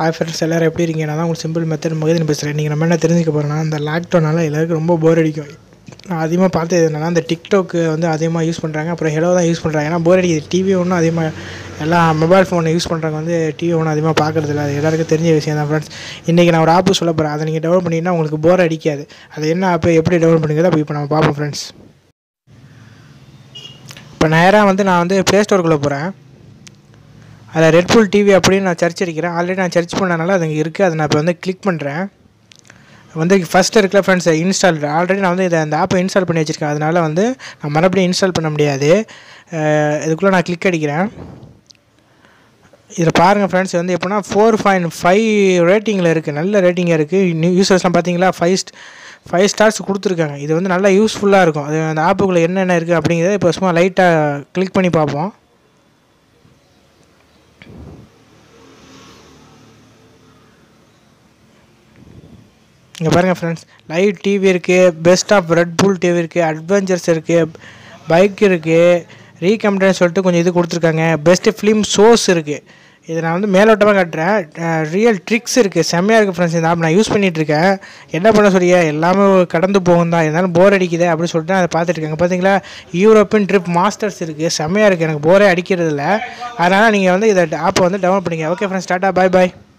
hi friends எல்லோரும் எப்படி இருக்கீங்க நான் தான் உங்களுக்கு சிம்பிள் மெத்தட் மகதின் பேசுகிறேன் நீங்கள் நம்ம என்ன தெரிஞ்சுக்க போகிறோம்னா இந்த லாக்டவுனால எல்லாருக்கும் ரொம்ப போர் அடிக்கும் நான் அதிகமாக பார்த்தது என்னன்னா இந்த டிக்டாக் வந்து அதிகமாக யூஸ் பண்ணுறாங்க அப்புறம் ஹெலோ தான் யூஸ் பண்ணுறாங்க ஏன்னா போர் அடிக்குது டிவி ஒன்றும் அதிகமாக எல்லா மொபைல் ஃபோனை யூஸ் பண்ணுறவங்க வந்து டிவி ஒன்றும் அதிகமாக பார்க்குறது இல்லை அது எல்லாருக்கும் தெரிஞ்ச விஷயம் தான் ஃப்ரெண்ட்ஸ் இன்றைக்கி நான் ஒரு ஆப்பு சொல்ல போகிறேன் அதை நீங்கள் டெவலப் பண்ணிங்கன்னா உங்களுக்கு போர் அடிக்காது அது என்ன ஆப்பு எப்படி டெவலப் பண்ணுங்கிறது அப்போ இப்போ நம்ம பார்ப்போம் ஃப்ரெண்ட்ஸ் இப்போ நேராக வந்து நான் வந்து ப்ளே ஸ்டோருக்குள்ளே போகிறேன் அதில் ரெட்ஃபுல் டிவி அப்படின்னு நான் சர்ச் அடிக்கிறேன் ஆல்ரெடி நான் சர்ச் பண்ணனால அது இங்கே இருக்குது அதை நான் இப்போ வந்து கிளிக் பண்ணுறேன் வந்து ஃபஸ்ட்டு இருக்கல ஃப்ரெண்ட்ஸ் இன்ஸ்டால் ஆல்ரெடி நான் வந்து இதை அந்த ஆப்பை இன்ஸ்டால் பண்ணி வச்சுருக்கேன் அதனால் வந்து நான் மறுபடியும் இன்ஸ்டால் பண்ண முடியாது அஹ் இதுக்குள்ளே நான் கிளிக் அடிக்கிறேன் இதில் பாருங்கள் ஃப்ரெண்ட்ஸ் வந்து எப்படின்னா ஃபோர் பாயிண்ட் ஃபைவ் ரேட்டிங்கில் இருக்குது நல்ல ரேட்டிங்காக இருக்குது நியூ யூசர்ஸ்லாம் பார்த்தீங்களா ஃபைவ் ஃபைவ் ஸ்டார்ஸ் கொடுத்துருக்காங்க இது வந்து நல்லா யூஸ்ஃபுல்லாக இருக்கும் அது அந்த ஆப்புக்குள்ளே என்னென்ன இருக்குது அப்படிங்கிறத இப்போ சும்மா லைட்டாக கிளிக் பண்ணி பார்ப்போம் இங்கே பாருங்கள் ஃப்ரெண்ட்ஸ் லைவ் டிவி இருக்குது best of Red Bull TV இருக்குது அட்வென்ச்சர்ஸ் இருக்குது பைக் இருக்குது ரீகம்ப்டன் சொல்லிட்டு கொஞ்சம் இது கொடுத்துருக்காங்க பெஸ்ட்டு ஃபிலிம் ஷோஸ் இருக்குது இதை நான் வந்து மேலோட்டமாக காட்டுறேன் ரியல் ட்ரிக்ஸ் இருக்குது செம்மையாக இருக்குது ஃப்ரெண்ட்ஸ் இந்த ஆப் நான் யூஸ் பண்ணிகிட்ருக்கேன் என்ன பண்ண சொல்லியா எல்லாமே கடந்து போகும் தான் இருந்தாலும் போர் அடிக்குது அப்படின்னு சொல்லிட்டு நான் அதை பார்த்துட்டு இருக்கேன் பார்த்தீங்களா யூரோப்பியன் ட்ரிப் மாஸ்டர்ஸ் இருக்குது செம்மையாக இருக்குது எனக்கு போரே அடிக்கிறது இல்லை அதனால் நீங்கள் வந்து இதை ஆப்பை வந்து டவுன்லோட் பண்ணிக்க ஓகே ஃப்ரெண்ட்ஸ் டாட்டா பாய் பாய்